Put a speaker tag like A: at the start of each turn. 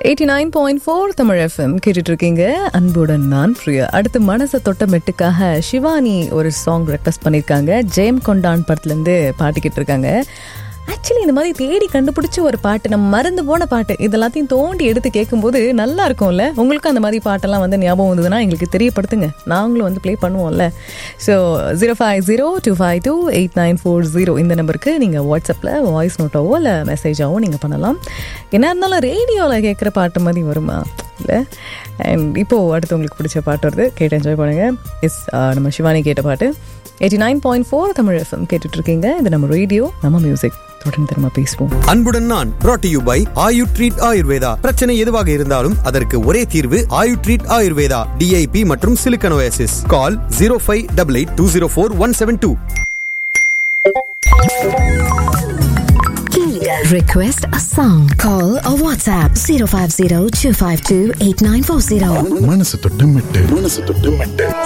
A: Eighty nine point four Tamil FM கேட்டுட்டு இருக்கீங்க அன்புடன் நான் பிரியா அடுத்து மனசை தொட்ட மெட்டுக்காக சிவானி ஒரு சாங் ரெக்வஸ்ட் பண்ணியிருக்காங்க ஜெயம் கொண்டான் படத்துலேருந்து பாடிக்கிட்டு இருக்காங்க ஆக்சுவலி இந்த மாதிரி தேடி கண்டுபிடிச்ச ஒரு பாட்டு நம்ம மறந்து போன பாட்டு இதெல்லாத்தையும் தோண்டி எடுத்து கேட்கும்போது நல்லா இருக்கும்ல உங்களுக்கும் அந்த மாதிரி பாட்டெல்லாம் வந்து ஞாபகம் வந்ததுன்னா எங்களுக்கு தெரியப்படுத்துங்க நாங்களும் வந்து ப்ளே பண்ணுவோம்ல so zero five zero two five two eight nine four zero இந்த நம்பருக்கு நீங்கள் வாட்ஸ்அப்பில் வாய்ஸ் நோட்டாவோ இல்லை மெசேஜாவோ நீங்கள் பண்ணலாம் என்ன இருந்தாலும் ரேடியோவில் கேட்குற பாட்டு மாதிரி வருமா இல்லை அண்ட் இப்போது அடுத்து உங்களுக்கு பிடிச்ச பாட்டு வருது கேட்டு என்ஜாய் பண்ணுங்கள் எஸ் நம்ம சிவானி கேட்ட பாட்டு eighty nine point four Tamil FM கேட்டுட்ருக்கீங்க இது நம்ம ரேடியோ நம்ம மியூசிக் தொடர்ந்து திரும்ப பேசுவோம்
B: அன்புடன் நான் brought to you by Ayu treat Ayurveda பிரச்சனை எதுவாக இருந்தாலும் அதற்கு ஒரே தீர்வு ஆயு ட்ரீட் ஆயுர்வேதா டிஐபி மற்றும் சிலிக்கனோசிஸ் call zero five double eight two zero four one seven two
C: Request a song. Call or WhatsApp 050 252 8940.
D: மனசு தொட்டு மெட்டு மனசு தொட்டு மெட்டு